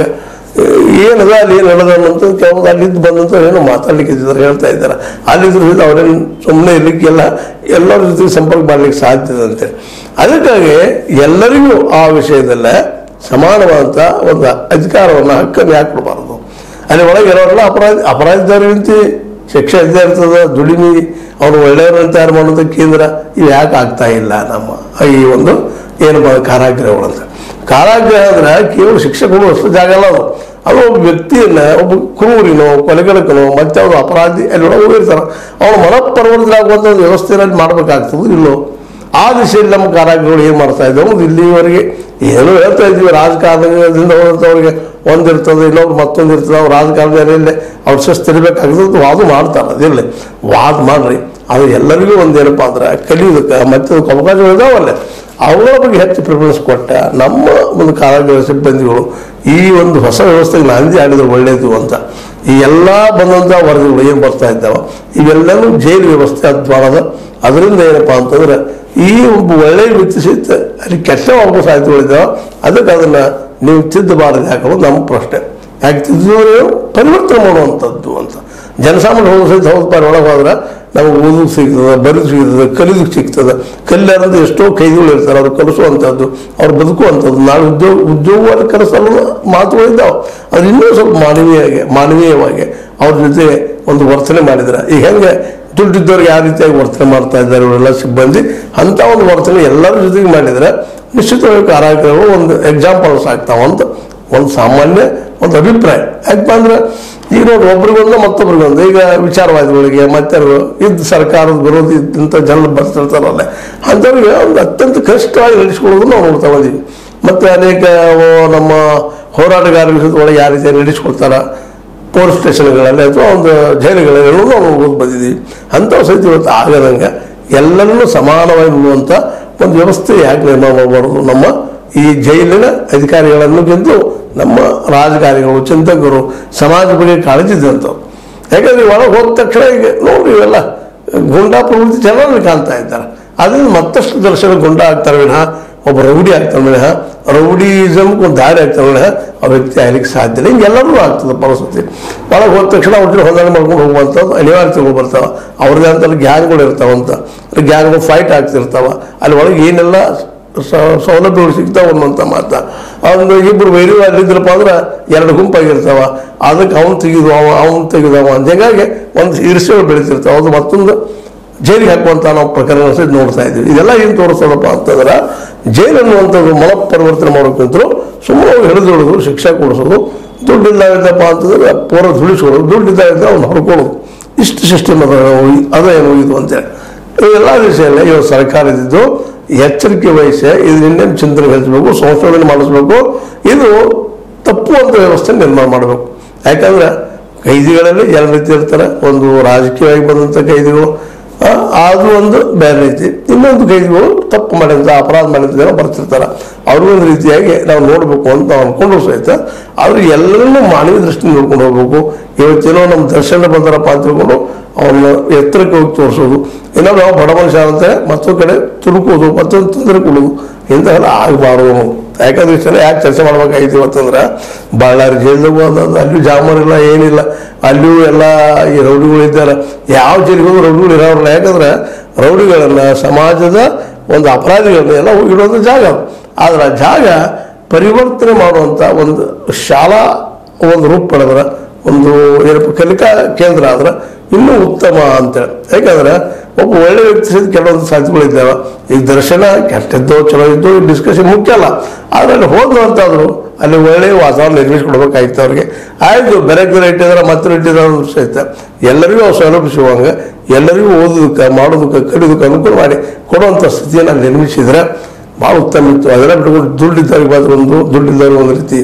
ಏನದ ಅಲ್ಲಿ ಏನು ನಡೆದ ಅನ್ನೋಂಥ ಕೆಲವು ಅಲ್ಲಿದ್ದು ಬಂದಂತ ಏನೋ ಮಾತಾಡ್ಲಿಕ್ಕೆ ಇದ್ದಾರೆ ಹೇಳ್ತಾ ಇದ್ದಾರೆ ಅಲ್ಲಿದ್ರ ಜೊತೆ ಅವ್ರೇನು ಸುಮ್ಮನೆ ಇರ್ಲಿಕ್ಕೆಲ್ಲ ಎಲ್ಲರ ಜೊತೆ ಸಂಪರ್ಕ ಮಾಡ್ಲಿಕ್ಕೆ ಸಾಧ್ಯ ಇದೆ ಅಂತೇಳಿ ಅದಕ್ಕಾಗಿ ಎಲ್ಲರಿಗೂ ಆ ವಿಷಯದಲ್ಲೇ ಸಮಾನವಾದಂಥ ಒಂದು ಅಧಿಕಾರವನ್ನು ಹಕ್ಕನ್ನು ಯಾಕೆ ಕೊಡಬಾರ್ದು ಅಲ್ಲಿ ಒಳಗೆ ಇರೋರೆಲ್ಲ ಅಪರಾಧ ಅಪರಾಧಿದವರಿಗಿಂತ ಶಿಕ್ಷೆ ಇದ್ದೇ ಇರ್ತದೆ ದುಡಿಮೆ ಅವ್ರು ಒಳ್ಳೆಯವ್ರನ್ನ ತಯಾರು ಮಾಡುವಂಥ ಕೇಂದ್ರ ಇವು ಯಾಕೆ ಆಗ್ತಾ ಇಲ್ಲ ನಮ್ಮ ಈ ಒಂದು ಏನಪ್ಪ ಕಾರಾಗೃಹಗಳು ಅಂತ ಕಾರಾಗೃಹ ಅಂದ್ರೆ ಕೇವಲ ಶಿಕ್ಷೆ ಕೊಡುವಷ್ಟು ಜಾಗ ಅಲ್ಲ ಅದು ಅದು ಒಬ್ಬ ವ್ಯಕ್ತಿಯನ್ನ ಒಬ್ಬ ಕ್ರೂರಿನೋ ಕೊಲೆಗಡಕನೋ ಮತ್ತೆ ಅವರು ಅಪರಾಧಿ ಅಲ್ಲಿ ಒಳಗೆ ಹೋಗಿರ್ತಾರ ಅವ್ರು ಮನಪರಿವರ್ತನಾಗುವಂಥ ಒಂದು ವ್ಯವಸ್ಥೆಯಲ್ಲಿ ಮಾಡಬೇಕಾಗ್ತದೆ ಇಲ್ಲೋ ಆ ದಿಶೆಯಲ್ಲಿ ನಮ್ಮ ಕಾರಾಗೃಹಗಳು ಏನು ಮಾಡ್ತಾ ಇದ್ದಾವೆ ಇಲ್ಲಿವರೆಗೆ ಏನೋ ಹೇಳ್ತಾ ಇದ್ದೀವಿ ರಾಜಕಾರಣದಿಂದ ಹೋದಂಥವ್ರಿಗೆ ಒಂದಿರ್ತದೆ ಇನ್ನೊಬ್ರು ಮತ್ತೊಂದು ಇರ್ತದೆ ಅವ್ರು ರಾಜಕಾರಣದಲ್ಲಿ ಅವ್ರ ಶಿಸ್ತಿರ್ಬೇಕಾಗ್ತದೆ ವಾದ ಮಾಡ್ತಾರೆ ಅದಿರಲಿ ವಾದ ಮಾಡ್ರಿ ಅದು ಎಲ್ಲರಿಗೂ ಒಂದೇನಪ್ಪ ಅಂದ್ರೆ ಕಲಿಯೋದಕ್ಕೆ ಮತ್ತೆ ಅದಕ್ಕೆ ಅವಕಾಶಗಳು ಇದಾವಲ್ಲ ಅವುಗಳ ಬಗ್ಗೆ ಹೆಚ್ಚು ಪ್ರಿಫರೆನ್ಸ್ ಕೊಟ್ಟ ನಮ್ಮ ಒಂದು ಕಾರಾಗೃಹ ಸಿಬ್ಬಂದಿಗಳು ಈ ಒಂದು ಹೊಸ ವ್ಯವಸ್ಥೆಗೆ ನಾಂದಿ ಆಡಿದ್ರೆ ಒಳ್ಳೆಯದು ಅಂತ ಈ ಎಲ್ಲ ಬಂದಂಥ ವರದಿಗಳು ಏನು ಬರ್ತಾ ಇದ್ದಾವೆ ಇವೆಲ್ಲವೂ ಜೈಲು ವ್ಯವಸ್ಥೆ ಅದ್ವಾರದ ಅದರಿಂದ ಏನಪ್ಪಾ ಅಂತಂದ್ರೆ ಈ ಒಬ್ಬ ಒಳ್ಳೆಯ ವ್ಯಕ್ತಿ ಸಹಿತ ಅಲ್ಲಿ ಕೆಟ್ಟ ಒಬ್ಬ ಸಾಹಿತ್ಯಗಳಿದ್ದಾವೆ ಅದಕ್ಕೆ ಅದನ್ನ ನೀವು ತಿದ್ದಬಾರದು ಯಾಕಂದ್ರೆ ನಮ್ಮ ಪ್ರಶ್ನೆ ಯಾಕೆ ತಿದ್ದಿದವರು ಪರಿವರ್ತನೆ ಮಾಡುವಂಥದ್ದು ಅಂತ ಜನಸಾಮಾನ್ಯ ಹೋದ ಸಹಿತ ಹೌದು ಪಾರಿ ಒಳಗೆ ಹೋದ್ರೆ ನಮಗೆ ಓದೋದು ಸಿಗ್ತದೆ ಬರೆದು ಸಿಗ್ತದೆ ಕಲಿಯೋದಕ್ಕೆ ಸಿಗ್ತದೆ ಕಲಿಯಾರಂತ ಎಷ್ಟೋ ಕೈದಿಗಳು ಇರ್ತಾರೆ ಅವ್ರು ಕಲಿಸುವಂಥದ್ದು ಅವ್ರು ಬದುಕುವಂಥದ್ದು ನಾಳೆ ಉದ್ಯೋಗ ಉದ್ಯೋಗವಾಗಿ ಕರೆಸಲು ಮಾತುಗಳಿದ್ದಾವೆ ಅದು ಇನ್ನೂ ಸ್ವಲ್ಪ ಮಾನವೀಯವಾಗಿ ಮಾನವೀಯವಾಗಿ ಅವ್ರ ಜೊತೆ ಒಂದು ವರ್ತನೆ ಮಾಡಿದ್ರೆ ಈಗ ಹೆಂಗೆ ದುಡ್ಡಿದ್ದವ್ರಿಗೆ ಯಾವ ರೀತಿಯಾಗಿ ವರ್ತನೆ ಮಾಡ್ತಾ ಇದ್ದಾರೆ ಇವರೆಲ್ಲ ಸಿಬ್ಬಂದಿ ಅಂತ ಒಂದು ವರ್ತನೆ ಎಲ್ಲರ ಜೊತೆಗೆ ಮಾಡಿದ್ರೆ ನಿಶ್ಚಿತವಾಗಿ ಕಾರಾಗೃಹಗಳು ಒಂದು ಎಕ್ಸಾಂಪಲ್ಸ್ ಆಗ್ತಾವ ಅಂತ ಒಂದು ಸಾಮಾನ್ಯ ಒಂದು ಅಭಿಪ್ರಾಯ ಯಾಕಪ್ಪ ಅಂದ್ರೆ ಈಗ ನೋಡಿ ಒಬ್ರಿಗೊಂದು ಮತ್ತೊಬ್ರಿಗೊಂದು ಈಗ ವಿಚಾರವಾದಿಗಳಿಗೆ ಮತ್ತೆ ಇದ್ದ ಸರ್ಕಾರದ ವಿರೋಧಿ ಇಂಥ ಜನ ಬರ್ತಿರ್ತಾರಲ್ಲ ಅಂಥವ್ರಿಗೆ ಒಂದು ಅತ್ಯಂತ ಕಷ್ಟವಾಗಿ ನಡೆಸ್ಕೊಳ್ಳೋದು ನಾವು ನೋಡ್ತಾ ಬಂದೀವಿ ಮತ್ತೆ ಅನೇಕ ಓ, ನಮ್ಮ ಹೋರಾಟಗಾರರ ವಿಷಯದ ಒಳಗೆ ಯಾವ ರೀತಿ ನಡೆಸ್ಕೊಳ್ತಾರ ಪೊಲೀಸ್ ಸ್ಟೇಷನ್ಗಳಲ್ಲಿ ಅಥವಾ ಒಂದು ಜೈಲುಗಳಲ್ಲಿ ಎಲ್ಲರೂ ನಾವು ನೋಡ್ಬೋದು ಬಂದಿದ್ದೀವಿ ಅಂಥವು ಸಹಿತ ಇವತ್ತು ಆಗದಂಗೆ ಎಲ್ಲರನ್ನೂ ಸಮಾನವಾಗಿ ನೋಡುವಂಥ ಒಂದು ವ್ಯವಸ್ಥೆ ಯಾಕೆ ನಿರ್ಮಾಣ ಮಾಡಬಾರ್ದು ನಮ್ಮ ಈ ಜೈಲಿನ ಅಧಿಕಾರಿಗಳನ್ನೋಕ್ಕಿಂತ ನಮ್ಮ ರಾಜಕಾರಣಿಗಳು ಚಿಂತಕರು ಸಮಾಜ ಬಗ್ಗೆ ಕಾಳಜಿ ಇದ್ದಂಥವ್ರು ಯಾಕಂದ್ರೆ ಒಳಗೆ ಹೋದ ತಕ್ಷಣ ಈಗ ನೋಡಿ ಇವೆಲ್ಲ ಗುಂಡಾ ಪ್ರವೃತ್ತಿ ಚೆನ್ನಾಗಿ ಕಾಣ್ತಾ ಇದ್ದಾರೆ ಅದರಿಂದ ಮತ್ತಷ್ಟು ದರ್ಶನ ಗುಂಡ ಆಗ್ತಾರೆ ವಿನಃ ಒಬ್ಬ ರೌಡಿ ಆಗ್ತಾನೆ ವಿನಃ ರೌಡಿಸಮ್ಗೆ ಒಂದು ದಾರಿ ಆಗ್ತಾನೆ ವಿನಃ ಆ ವ್ಯಕ್ತಿ ಆಗ್ಲಿಕ್ಕೆ ಸಾಧ್ಯ ಇಲ್ಲ ಹಿಂಗೆಲ್ಲರೂ ಆಗ್ತದೆ ಪರಿಸ್ಥಿತಿ ಒಳಗೆ ಹೋದ ತಕ್ಷಣ ಅವ್ರ ಜೊತೆ ಹೊಂದಾಣಿಕೆ ಮಾಡ್ಕೊಂಡು ಹೋಗುವಂಥದ್ದು ಅನಿವಾರ್ಯತೆಗಳು ಬರ್ತಾವೆ ಅವ್ರದ್ದೇ ಅಂತ ಗ್ಯಾಂಗ್ಗಳು ಇರ್ತಾವಂತ ಗ್ಯಾಂಗ್ಗಳು ಫೈಟ್ ಆಗ್ತಿರ್ತಾವ ಅಲ್ಲಿ ಒಳಗೆ ಏನೆಲ್ಲ ಸ- ಸೌಲಭ್ಯಗಳು ಸಿಗ್ತಾವ ಅನ್ನುವಂಥ ಮಾತ ಒಂದು ಇಬ್ಬರು ವೈರಿ ಅಲ್ಲಿದ್ರಪ್ಪ ಅಂದ್ರೆ ಎರಡು ಗುಂಪಾಗಿರ್ತಾವ ಅದಕ್ಕೆ ಅವ್ನು ತೆಗೆದು ಅವ ಅವ್ನು ತೆಗೆದವ ಅಂತ ಹೀಗಾಗಿ ಒಂದು ಈರ್ಷ್ಯಗಳು ಬೆಳೀತಿರ್ತಾವ ಅದು ಮತ್ತೊಂದು ಜೈಲಿಗೆ ಹಾಕುವಂತ ನಾವು ಪ್ರಕರಣ ಸಹಿತ ನೋಡ್ತಾ ಇದ್ದೀವಿ ಇದೆಲ್ಲ ಏನು ತೋರಿಸ್ತದಪ್ಪ ಅಂತಂದ್ರೆ ಜೈಲು ಅನ್ನುವಂಥದ್ದು ಮನ ಪರಿವರ್ತನೆ ಮಾಡೋಕ್ಕಿಂತಲೂ ಸುಮ್ಮನೆ ಅವ್ರು ಹಿಡಿದು ಹಿಡಿದು ಶಿಕ್ಷೆ ಕೊಡಿಸೋದು ದುಡ್ಡಿಲ್ಲ ಇದ್ದಪ್ಪ ಅಂತಂದ್ರೆ ಪೂರ ದುಡಿಸೋದು ದುಡ್ಡಿದ್ದ ಇದ್ದ ಅವ್ನು ಹೊಡ್ಕೊಳ್ಳೋದು ಇಷ್ಟು ಸಿಸ್ಟಮ್ ಅದ ಅದೇನು ಇದು ಅಂತೇಳಿ ಇವೆಲ್ಲ ವಿಷಯ ಇವತ್ತು ಸರ್ಕಾರ ಇದ್ದಿದ್ದು ಎಚ್ಚರಿಕೆ ವಹಿಸಿ ಇದು ಇನ್ನೇನು ಚಿಂತನೆ ಹಚ್ಚಬೇಕು ಸಂಶೋಧನೆ ಮಾಡಿಸ್ಬೇಕು ಇದು ತಪ್ಪು ಅಂತ ವ್ಯವಸ್ಥೆ ನಿರ್ಮಾಣ ಮಾಡಬೇಕು ಯಾಕಂದ್ರೆ ಕೈದಿಗಳಲ್ಲಿ ಎರಡು ರೀತಿ ಇರ್ತಾರೆ ಒಂದು ರಾಜಕೀಯವಾಗಿ ಬಂದಂಥ ಕೈದಿಗಳು ಆ, ಅದು ಒಂದು ಬೇರೆ ರೀತಿ ಇನ್ನೊಂದು ಕೈದಿಗಳು ತಪ್ಪು ಮಾಡಿದಂಥ ಅಪರಾಧ ಮಾಡಿದ ಜನ ಬರ್ತಿರ್ತಾರೆ ಅವ್ರಿಗೂ ಒಂದು ರೀತಿಯಾಗಿ ನಾವು ನೋಡಬೇಕು ಅಂತ ನಾವು ಅನ್ಕೊಂಡು ಸಹಿತ ಆದ್ರೆ ಎಲ್ಲರನ್ನೂ ಮಾನವೀಯ ದೃಷ್ಟಿ ನೋಡ್ಕೊಂಡು ಹೋಗ್ಬೇಕು ಇವತ್ತೇನೋ ನಮ್ಮ ದರ್ಶನ ಬಂದಾರಪ್ಪ ಅಂತ ತಿಳ್ಕೊಂಡು ಅವನ್ನ ಎತ್ತರಕ್ಕೆ ಹೋಗಿ ತೋರಿಸೋದು ಇನ್ನೊಂದು ನಾವು ಬಡ ಮನುಷ್ಯ ಅಂತ ಮತ್ತೊಂದು ಕಡೆ ತುರುಕೋದು ಮತ್ತೊಂದು ತೊಂದರೆ ಕೊಡೋದು ಇಂಥವೆಲ್ಲ ಆಗಬಾರ್ದು ಯಾಕಂದ್ರೆ ಇಷ್ಟೆಲ್ಲ ಯಾಕೆ ಚರ್ಚೆ ಮಾಡ್ಬೇಕಾಗಿತ್ತು ಇವತ್ತಂದ್ರೆ ಬಳ್ಳಾರಿ ಜೈಲ್ದಾಗ ಹೋದ ಅಲ್ಲೂ ಜಾಮರ್ ಇಲ್ಲ ಏನಿಲ್ಲ ಅಲ್ಲೂ ಎಲ್ಲ ಈ ರೌಡಿಗಳು ಇದ್ದಾರೆ ಯಾವ ಜೈಲಿಗೆ ಹೋದ್ರು ರೌಡಿಗಳು ಇರೋರಲ್ಲ ಯಾಕಂದ್ರೆ ರೌಡಿಗಳನ್ನ ಸಮಾಜದ ಒಂದು ಅಪರಾಧಿಗಳನ್ನ ಎಲ್ಲ ಇಡೋದು ಜಾಗ ಅದು. ಆದ್ರೆ ಆ ಜಾಗ ಪರಿವರ್ತನೆ ಮಾಡುವಂಥ ಒಂದು ಶಾಲಾ ಒಂದು ರೂಪ ಪಡೆದ್ರೆ ಒಂದು ಏನಪ್ಪ ಕಲಿಕಾ ಕೇಂದ್ರ ಆದ್ರೆ ಇನ್ನೂ ಉತ್ತಮ ಅಂತೇಳಿ ಯಾಕಂದ್ರೆ ಒಬ್ಬ ಒಳ್ಳೆ ವ್ಯಕ್ತಿ ಸಹಿತ ಕೆಲವೊಂದು ಸಾಧ್ಯತೆಗಳಿದ್ದಾವೆ ಈಗ ದರ್ಶನ ಕೆಟ್ಟದ್ದೋ ಚಲೋ ಇದ್ದೋ ಡಿಸ್ಕಷನ್ ಮುಖ್ಯ ಅಲ್ಲ ಆದ್ರೆ ಅಲ್ಲಿ ಹೋದ್ರು ಅಂತಾದ್ರು ಅಲ್ಲಿ ಒಳ್ಳೆಯ ವಾತಾವರಣ ನಿರ್ಮಿಸ್ಕೊಡ್ಬೇಕಾಗಿತ್ತು ಅವ್ರಿಗೆ ಆಯ್ತು ಬೇರೆ ಬೇರೆ ಇಟ್ಟಿದಾರೆ ಮತ್ತೆ ಇಟ್ಟಿದ್ದಾರೆ ಅನ್ನೋ ಸಹಿತ ಎಲ್ಲರಿಗೂ ಅವ್ರು ಸೌಲಭ್ಯ ಸಿಗುವಂಗೆ ಎಲ್ಲರಿಗೂ ಓದೋದಕ್ಕೆ ಮಾಡೋದಕ್ಕೆ ಕಲಿಯೋದಕ್ಕೆ ಅನುಕೂಲ ಮಾಡಿ ಕೊಡುವಂಥ ಸ್ಥಿತಿಯನ್ನು ಅಲ್ಲಿ ನಿರ್ಮಿಸಿದ್ರೆ ಭಾಳ ಉತ್ತಮ ಇತ್ತು ಅದೆಲ್ಲ ಬಿಟ್ಕೊಂಡು ದುಡ್ಡಿದ್ದವ್ರಿಗೆ ಮಾತ್ರ ಒಂದು ದುಡ್ಡಿದ್ದವ್ರಿಗೆ ಒಂದು ರೀತಿ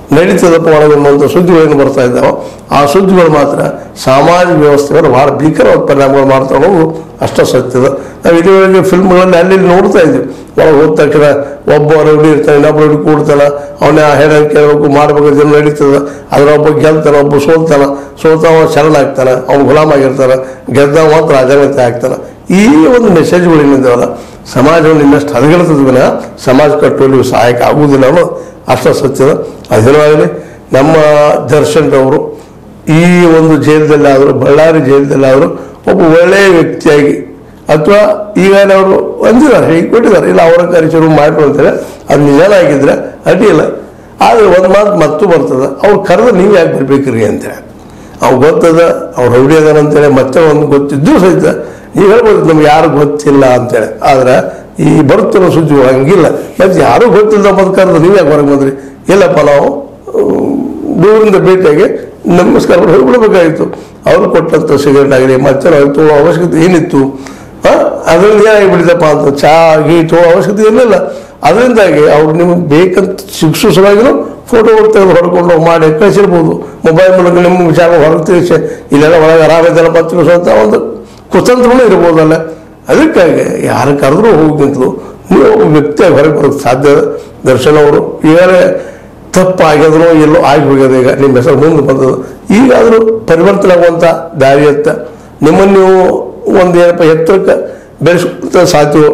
ನಡೀತದಪ್ಪ ಒಳಗೆ ಅನ್ನುವಂಥ ಸುದ್ದಿಗಳೇನು ಬರ್ತಾ ಇದ್ದಾವೆ ಆ ಸುದ್ದಿಗಳು ಮಾತ್ರ ಸಾಮಾಜಿಕ ವ್ಯವಸ್ಥೆ ಮೇಲೆ ಬಹಳ ಭೀಕರವಾದ ಪರಿಣಾಮಗಳು ಮಾಡ್ತಾ ಹೋಗೋದು ಅಷ್ಟ ಸತ್ಯದ ನಾವು ಇದುವರೆಗೆ ಫಿಲ್ಮ್ಗಳಲ್ಲಿ ಅಲ್ಲಿ ಇಲ್ಲಿ ನೋಡ್ತಾ ಇದ್ವಿ ಒಳಗೆ ಹೋದ ತಕ್ಷಣ ಒಬ್ಬ ರೌಡಿ ಇರ್ತಾನೆ ಇನ್ನೊಬ್ಬ ರೌಡಿ ಕೂಡ್ತಾನ ಅವನ ಹೇಳೋದು ಕೇಳಬೇಕು ಮಾಡ್ಬೇಕು ಜನ ನಡೀತದ ಅದ್ರ ಒಬ್ಬ ಗೆಲ್ತಾನ ಒಬ್ಬ ಸೋಲ್ತಾನ ಸೋಲ್ತಾವ ಶರಣ ಆಗ್ತಾನ ಅವ್ನು ಗುಲಾಮ್ ಆಗಿರ್ತಾನ ಗೆದ್ದ ಮಾತ್ರ ರಾಜನತೆ ಆಗ್ತಾನ ಈ ಒಂದು ಮೆಸೇಜ್ಗಳು ಏನಿದ್ದಾವಲ್ಲ ಸಮಾಜವನ್ನು ಇನ್ನಷ್ಟು ಹದಗೆಡ್ತದ ವಿನ ಸಮಾಜ ಕಟ್ಟುವಲ್ಲಿ ಸಹಾಯಕ ಆಗುವುದಿಲ್ಲ ಅನ್ನೋ ಅಷ್ಟ ಸತ್ಯದ ಅದೇನಾಗಲಿ ನಮ್ಮ ದರ್ಶನ್ರವರು ಈ ಒಂದು ಜೈಲದಲ್ಲಾದರೂ ಬಳ್ಳಾರಿ ಜೈಲದಲ್ಲಾದರೂ ಒಬ್ಬ ಒಳ್ಳೆಯ ವ್ಯಕ್ತಿಯಾಗಿ ಅಥವಾ ಈಗಾಗಲೇ ಅವರು ಅಂದಿದ್ದಾರೆ ಹೀಗೆ ಕೊಟ್ಟಿದ್ದಾರೆ ಇಲ್ಲ ಅವರ ಕರಿಚರು ಮಾಡ್ರು ಅಂತಾರೆ ಅದು ನಿಜನಾಗಿದ್ರೆ ಅಡ್ಡಿಲ್ಲ ಆದರೆ ಒಂದು ಮಾತು ಮತ್ತು ಬರ್ತದೆ ಅವ್ರು ಕರೆದ್ರೆ ನೀವು ಯಾಕೆ ಬರ್ಬೇಕ್ರಿ ಅಂತೇಳಿ ಅವ್ರು ಗೊತ್ತದ ಅವ್ರು ರೌಡಿ ಅದಾರ ಅಂತೇಳಿ ಮತ್ತೆ ಒಂದು ಗೊತ್ತಿದ್ದು ಸಹಿತ ನೀವು ಹೇಳ್ಬೋದು ನಮ್ಗೆ ಯಾರು ಗೊತ್ತಿಲ್ಲ ಅಂತೇಳಿ ಆದ್ರೆ ಈ ಬರುತ್ತಿರೋ ಸುದ್ದಿ ಹಂಗಿಲ್ಲ ಮತ್ತೆ ಯಾರು ಗೊತ್ತಿಲ್ಲ ಮತ್ತೆ ಕರೆದು ನೀವು ಯಾಕೆ ಹೊರಗೆ ಬಂದ್ರಿ ಇಲ್ಲಪ್ಪ ನಾವು ಹ್ಮ್, ದೂರಿಂದ ಭೇಟಿಯಾಗಿ ನಮಸ್ಕಾರ ಮಾಡಿ ಹೋಗ್ಬಿಡ್ಬೇಕಾಗಿತ್ತು ಅವ್ರು ಕೊಟ್ಟಂಥ ಸಿಗರೇಟ್ ಆಗಲಿ ಮತ್ತೆ ತೊಗೊಳ್ಳೋ ಅವಶ್ಯಕತೆ ಏನಿತ್ತು ಆ? ಅದರಿಂದ ಏನಾಗಿಬಿಟ್ಟಿದಪ್ಪ ಅಂತ ಚಾ ಗೀ ತೊಗೊಳ್ಳೋ ಅವಶ್ಯಕತೆ ಇರಲಿಲ್ಲ ಅದರಿಂದಾಗಿ ಅವ್ರು ನಿಮಗೆ ಬೇಕಂತ ಶಿಕ್ಷು ಸಲುವಾಗಿನೂ ಫೋಟೋ ತೆಗೆದು ಹೊಡ್ಕೊಂಡು ಮಾಡಿ ಕಳಿಸಿರ್ಬೋದು ಮೊಬೈಲ್ ಮೂಲಕ ನಿಮ್ಮ ವಿಚಾರ ಹೊರಗೆ ತಿಳಿಸಿ ಇಲ್ಲೆಲ್ಲ ಒಳಗೆ ಆರಾಮಿದ್ದೆಲ್ಲ ಪತ್ರಿಕೆ ಅಂತ ಒಂದು ಕುತಂತ್ರನೂ ಇರ್ಬೋದಲ್ಲ ಅದಕ್ಕಾಗಿ ಯಾರು ಕರೆದ್ರೂ ಹೋಗಿಂತಲೂ ನೀವು ಒಬ್ಬ ವ್ಯಕ್ತಿಯಾಗಿ ಹೊರಗೆ ಬರೋಕ್ಕೆ ಸಾಧ್ಯ ಇದೆ. ದರ್ಶನ್ ಅವರು ಈಗಾಗಲೇ ತಪ್ಪಾಗ್ಯದ್ರೋ ಎಲ್ಲೋ ಆಗಿ ಹೋಗ್ಯದ ಈಗ ನಿಮ್ಮ ಹೆಸರು ಮುಂದೆ ಬಂದದ್ದು ಈಗಾದರೂ ಪರಿವರ್ತನೆ ಆಗುವಂಥ ದಾರಿಯತ್ತ ನಿಮ್ಮನ್ನು ನೀವು ಒಂದು ಏನಪ್ಪ ಎತ್ತರಕ್ಕೆ ಬೆಳೆಸುವಂಥ ಸಾಧ್ಯಗಳು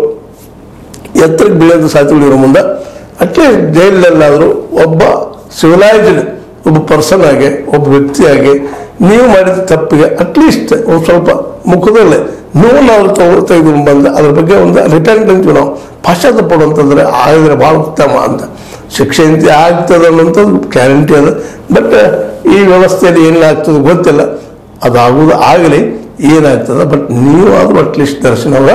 ಎತ್ತರಕ್ಕೆ ಬೀಳೋದು ಸಾಧ್ಯಗಳು ಇರೋ ಮುಂದೆ ಅಟ್ಲೀಸ್ಟ್ ಜೈಲಲ್ಲಾದರೂ ಒಬ್ಬ ಸಿವಿಲೈಸ್ಡ್ ಒಬ್ಬ ಪರ್ಸನ್ ಆಗಿ ಒಬ್ಬ ವ್ಯಕ್ತಿಯಾಗಿ ನೀವು ಮಾಡಿದ ತಪ್ಪಿಗೆ ಅಟ್ಲೀಸ್ಟ್ ಒಂದು ಸ್ವಲ್ಪ ಮುಖದಲ್ಲೇ ನೋವು ತಗೊ ತೆಗೆದು ಬಂದು ಅದ್ರ ಬಗ್ಗೆ ಒಂದು ರಿಪೆಂಟ್ ಅಂತೀವಿ ನಾವು ಪಾಶ್ಚಾತ್ಯ ಪಡುವಂತಂದ್ರೆ ಆಗಿದ್ರೆ ಭಾಳ ಉತ್ತಮ ಅಂತ ಶಿಕ್ಷೆ ಅಂತ ಆಗ್ತದೆ ಅನ್ನೋಂಥದ್ದು ಗ್ಯಾರಂಟಿ ಅದ ಬಟ್ ಈ ವ್ಯವಸ್ಥೆಯಲ್ಲಿ ಏನಾಗ್ತದೆ ಗೊತ್ತಿಲ್ಲ ಅದಾಗುವುದು ಆಗಲಿ ಏನಾಗ್ತದೆ ಬಟ್ ನೀವು ಆದರೂ ಅಟ್ಲೀಸ್ಟ್ ದರ್ಶನ ಅವರ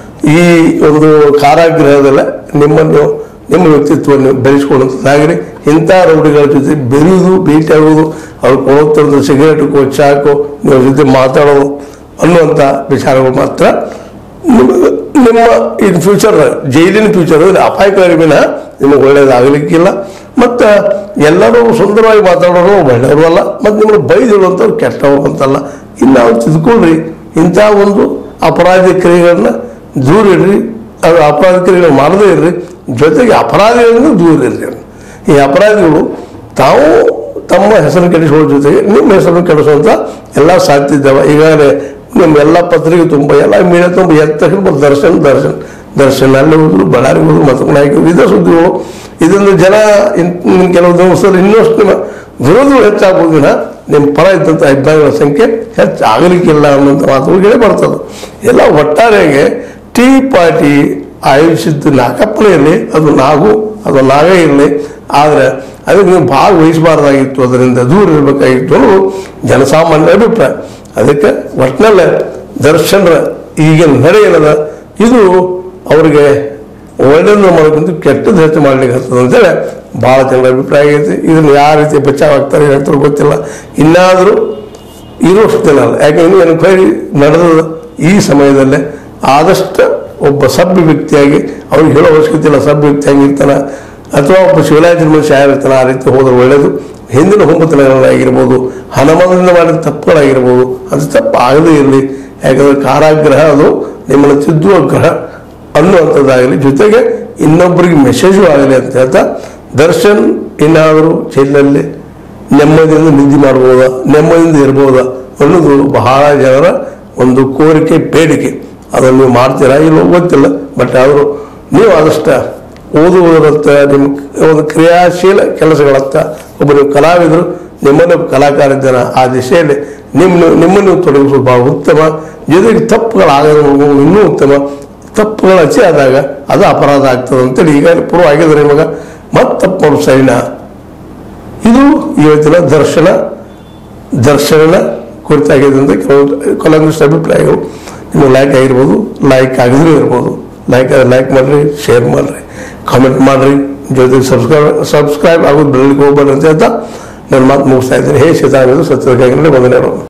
ಈ ಒಂದು ಕಾರಾಗೃಹದಲ್ಲ ನಿಮ್ಮನ್ನು ನಿಮ್ಮ ವ್ಯಕ್ತಿತ್ವವನ್ನು ಬೆಳೆಸ್ಕೊಳ್ಳುವಂಥದ್ದಾಗಲಿ ಇಂಥ ರೌಡಿಗಳ ಜೊತೆ ಬೆರೆಯುವುದು ಭೇಟಿಯಾಗುವುದು ಅವ್ರು ಕೊಡುತ್ತಿರೋದು ಸಿಗರೇಟು ಚಾಕು ನಿಮ್ಮ ಜೊತೆ ಮಾತಾಡೋದು ಅನ್ನುವಂಥ ವಿಚಾರಗಳು ಮಾತ್ರ ನಿಮಗೆ ನಿಮ್ಮ ಇನ್ ಫ್ಯೂಚರ್ ಜೈಲಿನ ಫ್ಯೂಚರ್ ಅಪಾಯಕಾರಿ ವಿನ ನಿಮಗೆ ಒಳ್ಳೇದಾಗಲಿಕ್ಕಿಲ್ಲ ಮತ್ತು ಎಲ್ಲರೂ ಸುಂದರವಾಗಿ ಮಾತಾಡೋರು ಒಳ್ಳೆಯವರು ಅಲ್ಲ ಮತ್ತು ನಿಮ್ಮನ್ನು ಬೈದಿರುವಂಥವ್ರು ಕೆಟ್ಟವರು ಅಂತಲ್ಲ ಇನ್ನು ನಾವು ತಿದ್ಕೊಳ್ರಿ ಇಂಥ ಒಂದು ಅಪರಾಧ ಕ್ರಿಯೆಗಳನ್ನ ದೂರ ಇಡ್ರಿ ಅದು ಅಪರಾಧ ಕ್ರಿಯೆಗಳು ಮಾಡದೇ ಇರ್ರಿ ಜೊತೆಗೆ ಅಪರಾಧಿಗಳಿಂದ ದೂರ ಇರ್ರಿ ಈ ಅಪರಾಧಿಗಳು ತಾವು ತಮ್ಮ ಹೆಸರನ್ನು ಕೆಡಿಸುವ ಜೊತೆಗೆ ನಿಮ್ಮ ಹೆಸರನ್ನು ಕೆಡಿಸುವಂಥ ಎಲ್ಲ ಸಾಧ್ಯ ಇದ್ದಾವೆ ಈಗಾಗಲೇ ನಿಮ್ಮ ಎಲ್ಲ ಪತ್ರಿಕೆ ತುಂಬ ಎಲ್ಲ ಮೀಡಿಯಾ ತುಂಬ ಎದ್ದ ತಕ್ಷಣ ದರ್ಶನ್ ದರ್ಶನ್ ದರ್ಶನ್ ಅಲ್ಲಿ ಹೋದ್ರು ಬಳ್ಳಾರಿ ಹೋದ್ರು ಮತ್ತು ನಾಯಕರು ಇದೇ ಸುದ್ದಿಗಳು ಇದನ್ನು ಜನ ಇನ್ ಇನ್ ಕೆಲವು ದಿವಸದಲ್ಲಿ ಇನ್ನಷ್ಟು ನಿಮ್ಮ ವಿರೋಧಗಳು ಹೆಚ್ಚಾಗೋದಿನ ನಿಮ್ಮ ಪರ ಇದ್ದಂಥ ಅಭಿಪ್ರಾಯಗಳ ಸಂಖ್ಯೆ ಹೆಚ್ಚಾಗಲಿಕ್ಕಿಲ್ಲ ಅನ್ನೋಂಥ ಮಾತುಗಳು ಕೇಳಿ ಬರ್ತದೆ ಎಲ್ಲ ಒಟ್ಟಾರೆಯಾಗಿ ಟೀ ಪಾರ್ಟಿ ಆಯೋಜಿಸಿದ್ದು ನಾಲ್ಕಪ್ಪನೇ ಇರಲಿ ಅದು ನಾವು ಅದು ನಾವೇ ಇರಲಿ ಆದರೆ ಅದಕ್ಕೆ ನೀವು ಭಾಳ ವಹಿಸಬಾರ್ದಾಗಿತ್ತು ಅದರಿಂದ ದೂರ ಇರಬೇಕಾಗಿತ್ತು ಅನ್ನೋದು ಜನಸಾಮಾನ್ಯರ ಅಭಿಪ್ರಾಯ ಅದಕ್ಕೆ ಒಟ್ಟಿನಲ್ಲೇ ದರ್ಶನರ ಈಗಿನ ನಡೆ ಏನದ ಇದು ಅವರಿಗೆ ಒಳ್ಳೆಯದನ್ನು ಮಾಡೋಕ್ಕಿಂತ ಕೆಟ್ಟದ್ದು ಹೆಚ್ಚು ಮಾಡ್ಲಿಕ್ಕೆ ಹತ್ತದ ಅಂತೇಳಿ ಭಾಳ ಜನರ ಅಭಿಪ್ರಾಯ ಆಗೈತಿ ಇದನ್ನು ಯಾವ ರೀತಿ ಬಚಾವ್ ಆಗ್ತಾರೆ ಹೇಳ್ತಾರೆ ಗೊತ್ತಿಲ್ಲ ಇನ್ನಾದರೂ ಇರುವಷ್ಟು ದಿನ ಅಲ್ಲ ಯಾಕೆ ಇನ್ನೂ ಎನ್ಕ್ವೈರಿ ನಡೆದ ಈ ಸಮಯದಲ್ಲೇ ಆದಷ್ಟು ಒಬ್ಬ ಸಭ್ಯ ವ್ಯಕ್ತಿಯಾಗಿ ಅವ್ರಿಗೆ ಹೇಳೋ ಅವಶ್ಯಕತೆ ಇಲ್ಲ ಸಭ್ಯ ವ್ಯಕ್ತಿಯಾಗಿ ಇರ್ತಾನೆ ಅಥವಾ ಒಬ್ಬ ಶಿವರಾಜನ ಮನುಷ್ಯ ಯಾರಿರ್ತಾನೆ ಆ ರೀತಿ ಹೋದ್ರೆ ಒಳ್ಳೆಯದು ಹಿಂದಿನ ಹುಂಬತನಗಳಾಗಿರ್ಬೋದು ಹನುಮಂತದಿಂದ ಮಾಡಿದ ತಪ್ಪುಗಳಾಗಿರ್ಬೋದು ಅದು ತಪ್ಪು ಆಗದೇ ಇರಲಿ ಯಾಕಂದ್ರೆ ಕಾರಾಗ್ರಹ ಅದು ನಿಮ್ಮನ್ನು ತಿದ್ದುವ ಗ್ರಹ ಅನ್ನುವಂಥದ್ದಾಗಲಿ ಜೊತೆಗೆ ಇನ್ನೊಬ್ಬರಿಗೆ ಮೆಸೇಜು ಆಗಲಿ ಅಂತ ಹೇಳ್ತಾ ದರ್ಶನ್ ಇನ್ನಾದರೂ ಜೈಲಿನಲ್ಲಿ ನೆಮ್ಮದಿಯಿಂದ ನಿದ್ದೆ ಮಾಡ್ಬೋದಾ ನೆಮ್ಮದಿಯಿಂದ ಇರ್ಬೋದಾ ಅನ್ನೋದು ಬಹಳ ಜನರ ಒಂದು ಕೋರಿಕೆ ಬೇಡಿಕೆ ಅದನ್ನು ನೀವು ಮಾಡ್ತೀರಾ ಇಲ್ಲೋ ಗೊತ್ತಿಲ್ಲ ಬಟ್ ಆದರೂ ನೀವು ಆದಷ್ಟ ಓದುವುದರತ್ತ ನಿಮ್ಮ ಒಂದು ಕ್ರಿಯಾಶೀಲ ಕೆಲಸಗಳತ್ತ ಒಬ್ಬ ನೀವು ಕಲಾವಿದರು ನಿಮ್ಮನ್ನು ಕಲಾಕಾರಿದ್ದನ ಆ ದಿಶೆಯಲ್ಲಿ ನಿಮ್ಮ ನಿಮ್ಮನ್ನು ನೀವು ತೊಡಗಿಸೋದು ಬಹಳ ಉತ್ತಮ ಜೊತೆಗೆ ತಪ್ಪುಗಳಾಗದ ಇನ್ನೂ ಉತ್ತಮ ತಪ್ಪುಗಳು ಅಚ್ಚಿ ಆದಾಗ ಅದು ಅಪರಾಧ ಆಗ್ತದೆ ಅಂತೇಳಿ ಈಗ ಪ್ರೂವ್ ಆಗಿದ್ರೆ ನಿಮಗೆ ಮತ್ತೆ ತಪ್ಪು ಮಾಡೋದು ಸರಿನಾ ಇದು ಇವತ್ತಿನ ದರ್ಶನ ದರ್ಶನ ಕುರಿತಾಗಿದ್ದಂಥ ಕೆಲವೊಂದು ಕೆಲವೊಂದಿಷ್ಟು ಅಭಿಪ್ರಾಯಗಳು ನಿಮಗೆ ಲೈಕ್ ಆಗಿರ್ಬೋದು ಲೈಕ್ ಆಗಿದ್ರೂ ಇರ್ಬೋದು ಲೈಕ್ ಲೈಕ್ ಮಾಡಿರಿ ಶೇರ್ ಮಾಡಿರಿ ಕಾಮೆಂಟ್ ಮಾಡಿರಿ ಜೊತೆಗೆ ಸಬ್ಸ್ಕ್ರೈಬ್ ಸಬ್ಸ್ಕ್ರೈಬ್ ಆಗೋದು ಬೆಳಗ್ಗೆ ಹೋಗ್ಬೇಡ್ರಿ ಅಂತ ಹೇಳ್ತಾ ನನ್ನ ಮಾತು ಮುಗಿಸ್ತಾ ಇದ್ದೀನಿ ಹೇ ಸೀತಾರಾಮ ಸತ್ಯದ ವಂದನೆಗಳು